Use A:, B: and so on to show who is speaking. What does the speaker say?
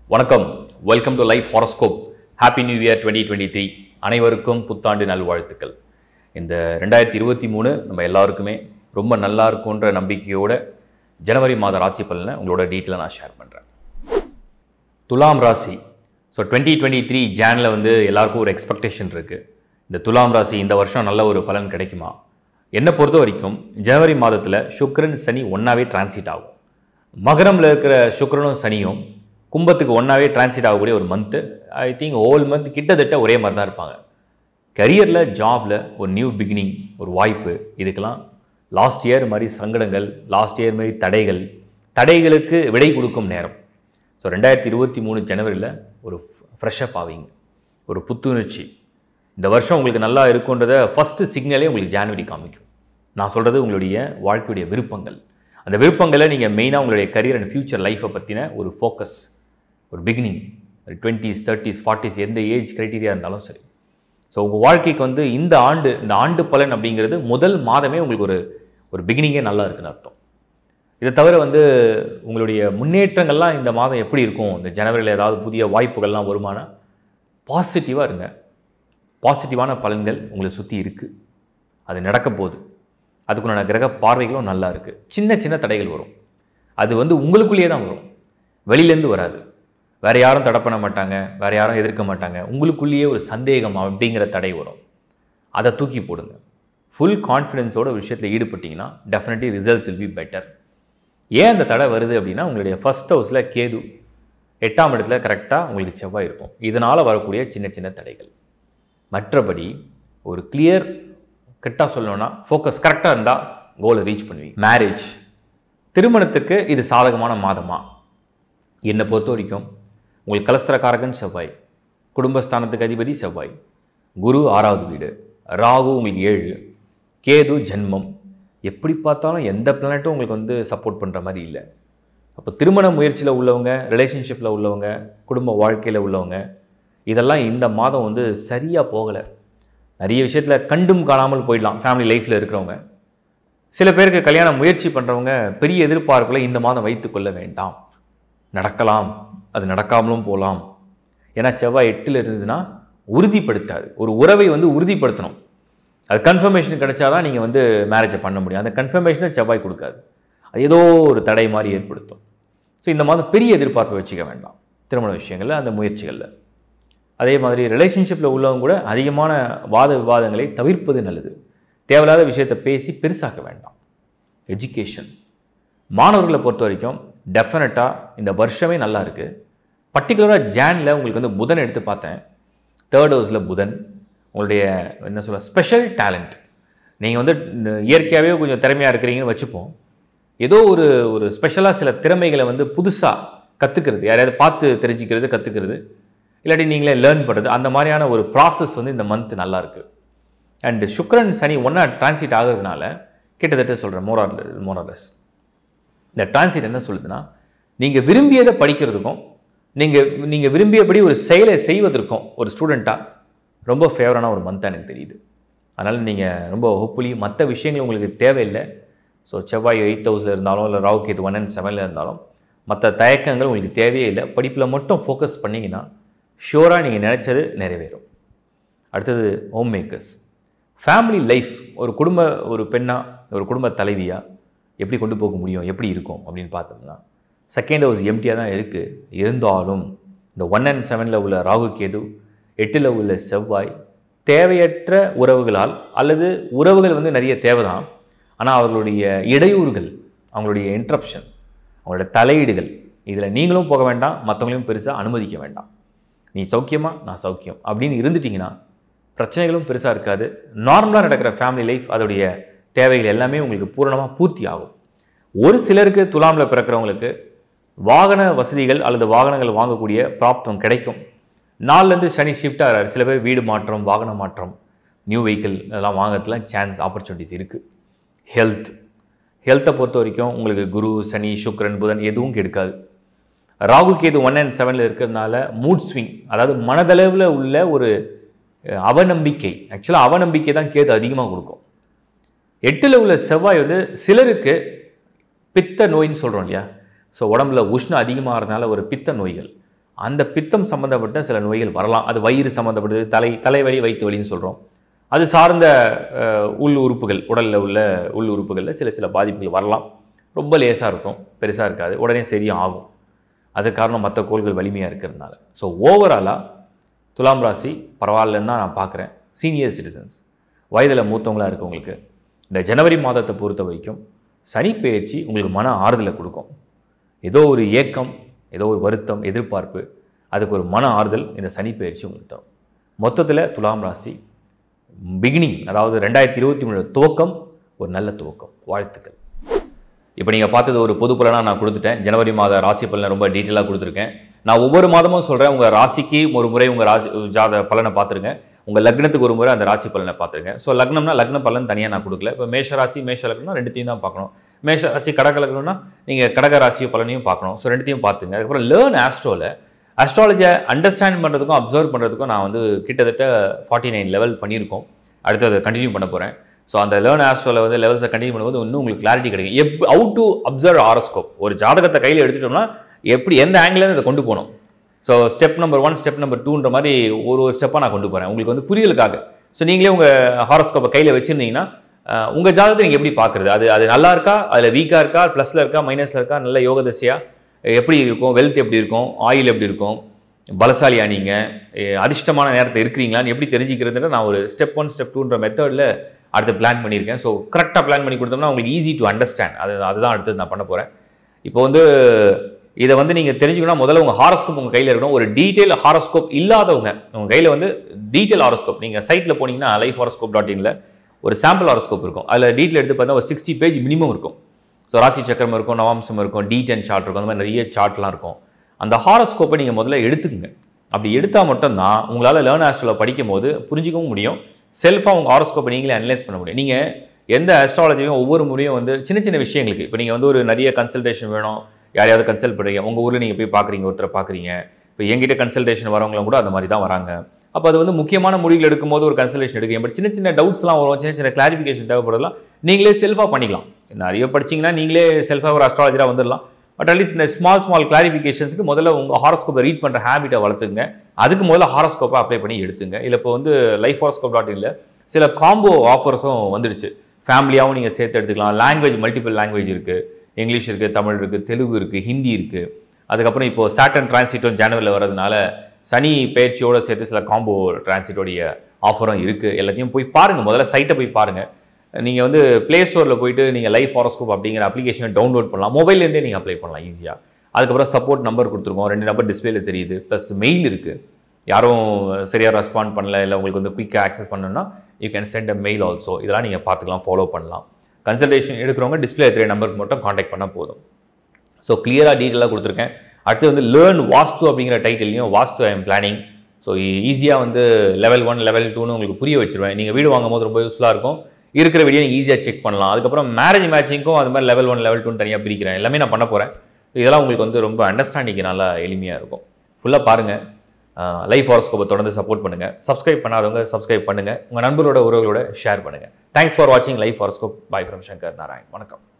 A: வணக்கம் welcome to life horoscope happy new year twenty twenty three அனைவருக்கும் புத்தாண்டு நல்வாழ்த்துக்கள் இந்த ரெண்டாயிரத்தி இருபத்தி மூணு நம்ம எல்லாருக்குமே ரொம்ப நல்லா இருக்கும்ன்ற நம்பிக்கையோட ஜனவரி மாத ராசி பலனை உங்களோட டீட்டெயிலாக நான் ஷேர் பண்ணுறேன் துலாம் ராசி ஸோ டுவெண்ட்டி டுவெண்ட்டி த்ரீ ஜானில் வந்து எல்லாருக்கும் ஒரு எக்ஸ்பெக்டேஷன் இருக்குது இந்த துலாம் ராசி இந்த வருஷம் நல்ல ஒரு பலன் கிடைக்குமா என்னை பொறுத்த வரைக்கும் ஜனவரி மாதத்தில் சுக்கிரன் சனி ஒன்றாவே டிரான்சிட் ஆகும் மகரமில் இருக்கிற சுக்கிரனும் சனியும் கும்பத்துக்கு ஒன்றாவே டிரான்சிட் ஆகக்கூடிய ஒரு month I think whole month கிட்டத்தட்ட ஒரே மாதிரி தான் இருப்பாங்க கரியரில் ஜாபில் ஒரு நியூ பிகினிங் ஒரு வாய்ப்பு இதுக்கெல்லாம் லாஸ்ட் இயர் மாதிரி சங்கடங்கள் லாஸ்ட் இயர் மாதிரி தடைகள் தடைகளுக்கு விடை கொடுக்கும் நேரம் ஸோ ரெண்டாயிரத்தி இருபத்தி மூணு ஜனவரியில் ஒரு ஃப்ரெஷ்அப் ஆவீங்க ஒரு புத்துணர்ச்சி இந்த வருஷம் உங்களுக்கு நல்லா இருக்குன்றத ஃபஸ்ட்டு சிக்னலே உங்களுக்கு ஜான்வரி காமிக்கும் நான் சொல்கிறது உங்களுடைய வாழ்க்கையுடைய விருப்பங்கள் அந்த விருப்பங்களை நீங்கள் மெயினாக உங்களுடைய கரியர் அண்ட் ஃப்யூச்சர் லைஃப்பை பற்றின ஒரு ஃபோக்கஸ் ஒரு பிகினிங் ஒரு டுவெண்ட்டீஸ் தேர்ட்டிஸ் ஃபார்ட்டிஸ் எந்த ஏஜ் க்ரைட்டீரியா இருந்தாலும் சரி ஸோ உங்கள் வாழ்க்கைக்கு வந்து இந்த ஆண்டு இந்த ஆண்டு பலன் அப்படிங்கிறது முதல் மாதமே உங்களுக்கு ஒரு ஒரு பிகினிங்கே நல்லா இருக்குன்னு அர்த்தம் இதை தவிர வந்து உங்களுடைய முன்னேற்றங்கள்லாம் இந்த மாதம் எப்படி இருக்கும் இந்த ஜனவரியில் ஏதாவது புதிய வாய்ப்புகள்லாம் வருமானா பாசிட்டிவாக இருங்க பாசிட்டிவான பலன்கள் உங்களை சுற்றி இருக்குது அது நடக்க போகுது அதுக்குண்டான கிரக பார்வைகளும் நல்லா இருக்குது சின்ன சின்ன தடைகள் வரும் அது வந்து உங்களுக்குள்ளேயே தான் வரும் வெளியிலேருந்து வராது வேறு யாரும் தடை பண்ண மாட்டாங்க வேறு யாரும் எதிர்க்க மாட்டாங்க உங்களுக்குள்ளேயே ஒரு சந்தேகம் அப்படிங்கிற தடை வரும் அதை தூக்கி போடுங்க ஃபுல் கான்ஃபிடென்ஸோட விஷயத்தில் ஈடுபட்டிங்கன்னா definitely results will be better ஏன் அந்த தடை வருது அப்படின்னா உங்களுடைய ஃபஸ்ட் ஹவுஸில் கேது எட்டாம் இடத்துல கரெக்டாக உங்களுக்கு செவ்வாய் இருக்கும் இதனால் வரக்கூடிய சின்ன சின்ன தடைகள் மற்றபடி ஒரு கிளியர் கரெக்டாக சொல்லணும்னா ஃபோக்கஸ் கரெக்டாக இருந்தால் கோலை ரீச் பண்ணுவீங்க மேரேஜ் திருமணத்துக்கு இது சாதகமான மாதமா என்னை பொறுத்த வரைக்கும் உங்களுக்கு கலஸ்திரக்காரகன் செவ்வாய் குடும்பஸ்தானத்துக்கு அதிபதி செவ்வாய் குரு ஆறாவது வீடு ராகு உங்களுக்கு ஏழு கேது ஜென்மம் எப்படி பார்த்தாலும் எந்த பிளானட்டும் உங்களுக்கு வந்து சப்போர்ட் பண்ணுற மாதிரி இல்லை அப்போ திருமண முயற்சியில் உள்ளவங்க ரிலேஷன்ஷிப்பில் உள்ளவங்க குடும்ப வாழ்க்கையில் உள்ளவங்க இதெல்லாம் இந்த மாதம் வந்து சரியாக போகலை நிறைய விஷயத்தில் கண்டும் காணாமல் போயிடலாம் ஃபேமிலி லைஃப்பில் இருக்கிறவங்க சில பேருக்கு கல்யாண முயற்சி பண்ணுறவங்க பெரிய எதிர்பார்ப்புகளை இந்த மாதம் வைத்து கொள்ள வேண்டாம் நடக்கலாம் அது நடக்காமலும் போகலாம் ஏன்னா செவ்வாய் எட்டில் இருந்ததுன்னா உறுதிப்படுத்தாது ஒரு உறவை வந்து உறுதிப்படுத்தணும் அது கன்ஃபர்மேஷன் கிடைச்சாதான் நீங்கள் வந்து மேரேஜை பண்ண முடியும் அந்த கன்ஃபர்மேஷனை செவ்வாய் கொடுக்காது அது ஏதோ ஒரு தடை மாதிரி ஏற்படுத்தும் ஸோ இந்த மாதம் பெரிய எதிர்பார்ப்பை வச்சுக்க வேண்டாம் திருமண விஷயங்களில் அந்த முயற்சிகளில் அதே மாதிரி ரிலேஷன்ஷிப்பில் உள்ளவங்க கூட அதிகமான வாத விவாதங்களை தவிர்ப்பது நல்லது தேவையில்லாத விஷயத்தை பேசி பெருசாக்க வேண்டாம் எஜுகேஷன் மாணவர்களை பொறுத்த வரைக்கும் டெஃபினட்டாக இந்த வருஷமே நல்லா இருக்குது பர்டிகுலராக ஜானில் உங்களுக்கு வந்து புதன் எடுத்து பார்த்தேன் தேர்ட் ஹவுஸில் புதன் உங்களுடைய என்ன சொல்ல ஸ்பெஷல் டேலண்ட் நீங்கள் வந்து இயற்கையாகவே கொஞ்சம் திறமையாக இருக்கிறீங்கன்னு வச்சுப்போம் ஏதோ ஒரு ஒரு ஸ்பெஷலாக சில திறமைகளை வந்து புதுசாக கற்றுக்கிறது யாரையாவது பார்த்து தெரிஞ்சுக்கிறது கற்றுக்கிறது இல்லாட்டி நீங்களே லேர்ன் பண்ணுறது அந்த மாதிரியான ஒரு ப்ராசஸ் வந்து இந்த மந்த் நல்லா இருக்குது அண்டு சுக்ரன் சனி ஒன்றா டிரான்சிட் ஆகிறதுனால கிட்டத்தட்ட சொல்கிறேன் மோரார் மோரார்லெஸ் இந்த டிரான்சிட் என்ன சொல்லுதுன்னா நீங்கள் விரும்பியதை படிக்கிறதுக்கும் நீங்கள் நீங்கள் விரும்பியபடி ஒரு செயலை செய்வதற்கும் ஒரு ஸ்டூடெண்ட்டாக ரொம்ப ஃபேவரான ஒரு மந்த் எனக்கு தெரியுது அதனால் நீங்கள் ரொம்ப ஹோப்ஃபுல்லி மற்ற விஷயங்கள் உங்களுக்கு தேவையில்லை ஸோ செவ்வாய் எயிட் ஹவுஸில் இருந்தாலும் இல்லை ராவு கேத்து ஒன் அண்ட் செவனில் இருந்தாலும் மற்ற தயக்கங்கள் உங்களுக்கு தேவையே இல்லை படிப்பில் மட்டும் ஃபோக்கஸ் பண்ணிங்கன்னா ஷூராக நீங்கள் நினச்சது நிறைவேறும் அடுத்தது ஹோம் மேக்கர்ஸ் ஃபேமிலி லைஃப் ஒரு குடும்ப ஒரு பெண்ணாக ஒரு குடும்ப தலைவியாக எப்படி கொண்டு போக முடியும் எப்படி இருக்கும் அப்படின்னு பார்த்தோம்னா செகண்ட் ஹவுஸ் எம்டியாக தான் இருக்குது இருந்தாலும் இந்த ஒன் அண்ட் செவனில் உள்ள ராகு கேது எட்டில் உள்ள செவ்வாய் தேவையற்ற உறவுகளால் அல்லது உறவுகள் வந்து நிறைய தேவை தான் ஆனால் அவர்களுடைய இடையூறுகள் அவங்களுடைய இன்ட்ரப்ஷன் அவங்களோட தலையீடுகள் இதில் நீங்களும் போக வேண்டாம் மற்றவங்களையும் பெருசாக அனுமதிக்க வேண்டாம் நீ சௌக்கியமா நான் சௌக்கியம் அப்படின்னு இருந்துட்டிங்கன்னா பிரச்சனைகளும் பெருசாக இருக்காது நார்மலாக நடக்கிற ஃபேமிலி லைஃப் அதோடைய தேவைகள் எல்லாமே உங்களுக்கு பூரணமாக பூர்த்தி ஆகும் ஒரு சிலருக்கு துலாமில் பிறக்கிறவங்களுக்கு வாகன வசதிகள் அல்லது வாகனங்கள் வாங்கக்கூடிய பிராப்தம் கிடைக்கும் நாலுலேருந்து சனி ஷிஃப்ட் ஆகிறாரு சில பேர் வீடு மாற்றம் வாகன மாற்றம் நியூ வெஹிக்கிள் இதெல்லாம் வாங்குறதுலாம் சான்ஸ் ஆப்பர்ச்சுனிட்டிஸ் இருக்குது ஹெல்த் ஹெல்த்தை பொறுத்த வரைக்கும் உங்களுக்கு குரு சனி சுக்ரன் புதன் எதுவும் கெடுக்காது ராகு கேது ஒன் அண்ட் செவனில் இருக்கிறதுனால மூட் ஸ்விங் அதாவது மனதளவில் உள்ள ஒரு அவநம்பிக்கை ஆக்சுவலாக அவநம்பிக்கை தான் கேது அதிகமாக கொடுக்கும் எட்டில் உள்ள செவ்வாய் வந்து சிலருக்கு பித்த நோயின்னு சொல்கிறோம் இல்லையா ஸோ உடம்புல உஷ்ணம் அதிகமாகிறதுனால ஒரு பித்த நோய்கள் அந்த பித்தம் சம்மந்தப்பட்ட சில நோய்கள் வரலாம் அது வயிறு சம்மந்தப்பட்டது தலை தலைவலி வயிற்று வலின்னு சொல்கிறோம் அது சார்ந்த அஹ், உள் உறுப்புகள் உடலில் உள்ள உள் உறுப்புகளில் சில சில பாதிப்புகள் வரலாம் ரொம்ப லேசாக இருக்கும் பெருசாக இருக்காது உடனே சரியும் ஆகும் அது காரணம் மற்ற கோள்கள் வலிமையாக இருக்கிறதுனால ஸோ ஓவராலாக துலாம் ராசி பரவாயில்லன்னு தான் நான் பார்க்குறேன் சீனியர் சிட்டிசன்ஸ் வயதில் மூத்தவங்களாக இருக்கவங்களுக்கு இந்த ஜனவரி மாதத்தை பொறுத்த வரைக்கும் சனி பெயர்ச்சி உங்களுக்கு மன ஆறுதலை கொடுக்கும் ஏதோ ஒரு ஏக்கம் ஏதோ ஒரு வருத்தம் எதிர்பார்ப்பு அதுக்கு ஒரு மன ஆறுதல் இந்த சனி பெயர்ச்சி உங்களுக்கு தரும் மொத்தத்தில் துலாம் ராசி பிகினிங் அதாவது ரெண்டாயிரத்தி இருபத்தி மூணு துவக்கம் ஒரு நல்ல துவக்கம் வாழ்த்துக்கள் இப்போ நீங்கள் பார்த்தது ஒரு பொது பலனாக நான் கொடுத்துட்டேன் ஜனவரி மாத ராசி பலனை ரொம்ப டீட்டெயிலாக கொடுத்துருக்கேன் நான் ஒவ்வொரு மாதமும் சொல்கிறேன் உங்கள் ராசிக்கு ஒரு முறை உங்கள் ராசி ஜாத பலனை பார்த்துருங்க உங்கள் லக்னத்துக்கு ஒரு முறை அந்த ராசி பலனை பார்த்துருங்க ஸோ லக்னம்னா லக்ன பலன் தனியாக நான் கொடுக்கல இப்போ மேஷ ராசி மேஷ லக்னம் ரெண்டுத்தையும் தான் பார்க்கணும் மேஷ ராசி கடக லக்னம்னா நீங்கள் கடக ராசி பலனையும் பார்க்கணும் ஸோ ரெண்டுத்தையும் பார்த்துங்க அதுக்கப்புறம் லேர்ன் ஆஸ்ட்ரோவில் அஸ்ட்ராலஜியை அண்டர்ஸ்டாண்ட் பண்ணுறதுக்கும் அப்சர்வ் பண்ணுறதுக்கும் நான் வந்து கிட்டத்தட்ட ஃபார்ட்டி நைன் லெவல் பண்ணியிருக்கோம் அடுத்து அதை கண்டினியூ பண்ண போகிறேன் ஸோ அந்த லேர்ன் ஆஸ்ட்ரோவில் வந்து லெவல்ஸை கண்டினியூ பண்ணும்போது இன்னும் உங்களுக்கு கிளாரிட்டி கிடைக்கும் எப் ஹவு டு அப்சர்வ் ஆரோஸ்கோப் ஒரு ஜாதகத்தை கையில் எடுத்துட்டோம்னா எப்படி எந்த ஆங்கிலேருந்து அதை கொண்டு போகணும் so step number one step number டூன்ற மாதிரி ஒரு ஒரு ஸ்டெப்பாக நான் கொண்டு போகிறேன் உங்களுக்கு வந்து புரியலுக்காக ஸோ நீங்களே உங்கள் ஹாரோஸ்கோப்பை கையில் வச்சுருந்தீங்கன்னா உங்கள் ஜாதகத்தை நீங்கள் எப்படி பார்க்குறது அது அது நல்லா இருக்கா அதில் வீக்காக இருக்கா ப்ளஸில் இருக்கா மைனஸில் இருக்கா நல்ல யோக தசையா எப்படி இருக்கும் வெல்த் எப்படி இருக்கும் ஆயில் எப்படி இருக்கும் பலசாலியா நீங்கள் அதிர்ஷ்டமான நேரத்தை இருக்கிறீங்களான்னு எப்படி தெரிஞ்சுக்கிறதுன்ற நான் ஒரு ஸ்டெப் ஒன் ஸ்டெப் டூன்ற மெத்தடில் அடுத்து பிளான் பண்ணியிருக்கேன் ஸோ கரெக்டாக பிளான் பண்ணி கொடுத்தோம்னா உங்களுக்கு ஈஸி டு அண்டர்ஸ்டாண்ட் அது அதுதான் அடுத்தது நான் பண்ண போகிறேன் இப்போ வந்து இதை வந்து நீங்கள் தெரிஞ்சுக்கணும் முதல்ல உங்கள் ஹாரோஸ்கோப் உங்கள் கையில் இருக்கணும் ஒரு டீட்டெயில் ஹாரோஸ்கோப் இல்லாதவங்க உங்கள் கையில் வந்து டீட்டெயில் ஹாரோஸ்கோப் நீங்கள் சைட்டில் போனீங்கன்னா லைஃப் ஹாரோஸ்கோப் டாட் இனில் ஒரு சாம்பிள் ஹாரோஸ்கோப் இருக்கும் அதில் டீட்டெயில் எடுத்து பார்த்தா ஒரு சிக்ஸ்டி பேஜ் மினிமம் இருக்கும் ஸோ ராசி சக்கரம் இருக்கும் நவாம்சம் இருக்கும் டி டென் சார்ட் இருக்கும் அந்த மாதிரி நிறைய சார்ட்லாம் இருக்கும் அந்த ஹாரோஸ்கோப்பை நீங்கள் முதல்ல எடுத்துக்கங்க அப்படி எடுத்தால் மட்டும்தான் உங்களால் லேர்ன் ஆஸ்ட்ரோவில் படிக்கும் போது புரிஞ்சிக்கவும் முடியும் செல்ஃபாக உங்கள் ஹாரோஸ்கோப்பை நீங்களே அனலைஸ் பண்ண முடியும் நீங்கள் எந்த அஸ்ட்ராலஜியும் ஒவ்வொரு முறையும் வந்து சின்ன சின்ன விஷயங்களுக்கு இப்போ நீங்கள் வந்து ஒரு நிறைய கன்சல்டேஷன் வேணும் யாரையாவது கன்சல்ட் பண்ணுறீங்க உங்கள் ஊரில் நீங்கள் போய் பார்க்குறீங்க ஒருத்தரை பார்க்குறீங்க இப்போ எங்கிட்ட கன்சல்டேஷன் வரவங்களும் கூட அந்த மாதிரி தான் வராங்க அப்போ அது வந்து முக்கியமான முடிவுகள் எடுக்கும்போது ஒரு கன்சல்டேஷன் எடுக்கிறீங்க பட் சின்ன சின்ன டவுட்ஸ்லாம் வரும் சின்ன சின்ன கிளாரிஃபிகேஷன் தேவைப்படலாம் நீங்களே செல்ஃபாக பண்ணிக்கலாம் நிறைய படிச்சீங்கன்னா நீங்களே செல்ஃபாக ஒரு அஸ்ட்ராலஜராக வந்துடலாம் பட் அட்லீஸ்ட் இந்த ஸ்மால் ஸ்மால் கிளாரிஃபிகேஷன்ஸ்க்கு முதல்ல உங்கள் ஹாரோஸ்கோப்பை ரீட் பண்ணுற ஹேபிட்டை வளர்த்துங்க அதுக்கு முதல்ல ஹாரோஸ்கோப்பை அப்ளை பண்ணி எடுத்துங்க இல்லை இப்போ வந்து லைஃப் ஹாரோஸ்கோப் டாட் இன்ல சில காம்போ ஆஃபர்ஸும் வந்துடுச்சு ஃபேமிலியாகவும் நீங்கள் சேர்த்து எடுத்துக்கலாம் லாங்குவேஜ் மல்டிபிள் லாங்குவேஜ் இருக்குது இங்கிலீஷ் இருக்குது தமிழ் இருக்குது தெலுங்கு இருக்குது ஹிந்தி இருக்குது அதுக்கப்புறம் இப்போ சாட்டன் டிரான்சிட்டும் ஜனவரியில் வர்றதுனால சனி பயிற்சியோடு சேர்த்து சில காம்போ டிரான்சிட்டோடைய ஆஃபரும் இருக்குது எல்லாத்தையும் போய் பாருங்கள் முதல்ல சைட்டை போய் பாருங்கள் நீங்கள் வந்து ப்ளே ஸ்டோரில் போயிட்டு நீங்கள் லைஃப் ஹாரோஸ்கோப் அப்படிங்கிற அப்ளிகேஷனை டவுன்லோட் பண்ணலாம் மொபைல்லேருந்தே நீங்கள் அப்ளை பண்ணலாம் ஈஸியாக அதுக்கப்புறம் சப்போர்ட் நம்பர் கொடுத்துருக்கோம் ரெண்டு நம்பர் டிஸ்பிளேல தெரியுது ப்ளஸ் மெயில் இருக்குது யாரும் சரியாக ரெஸ்பாண்ட் பண்ணல இல்லை உங்களுக்கு வந்து குயிக்காக ஆக்சஸ் பண்ணணும்னா you can send a mail also இதெல்லாம் நீங்கள் பார்த்துக்கலாம் ஃபாலோ பண்ணலாம் கன்சல்டேஷன் எடுக்கிறவங்க டிஸ்பிளே தெரிய நம்பருக்கு மட்டும் காண்டாக்ட் பண்ணால் போதும் ஸோ கிளியராக டீட்டெயிலாக கொடுத்துருக்கேன் அடுத்து வந்து லேர்ன் வாஸ்து அப்படிங்கிற டைட்டிலையும் Vastu I M planning so ஈஸியாக வந்து லெவல் ஒன் லெவல் டூன்னு உங்களுக்கு புரிய வச்சிருவேன் நீங்கள் வீடு வாங்கும் போது ரொம்ப யூஸ்ஃபுல்லாக இருக்கும் இருக்கிற வீடியோ நீங்கள் ஈஸியாக செக் பண்ணலாம் அதுக்கப்புறம் மேரேஜ் மேட்சிங்க்கும் அது மாதிரி லெவல் ஒன் லெவல் டூன்னு தனியாக பிரிக்கிறேன் எல்லாமே நான் பண்ண போகிறேன் இதெல்லாம் உங்களுக்கு வந்து ரொம்ப அண்டர்ஸ்டாண்டிங் நல்லா எளிமையாக இருக்கும் ஃபுல்லாக பாருங்கள் லைஃப் ஹாரோஸ்கோப்பை தொடர்ந்து சப்போர்ட் பண்ணுங்கள் சப்ஸ்கிரைப் பண்ணாதவங்க சப்ஸ்கிரைப் பண்ணுங்கள் உங்கள் நண்பரோட உறவுகளோட ஷேர் பண்ணுங்கள் தேங்க்ஸ் ஃபார் வாட்சிங் life horoscope bye from Shankar Narayan வணக்கம்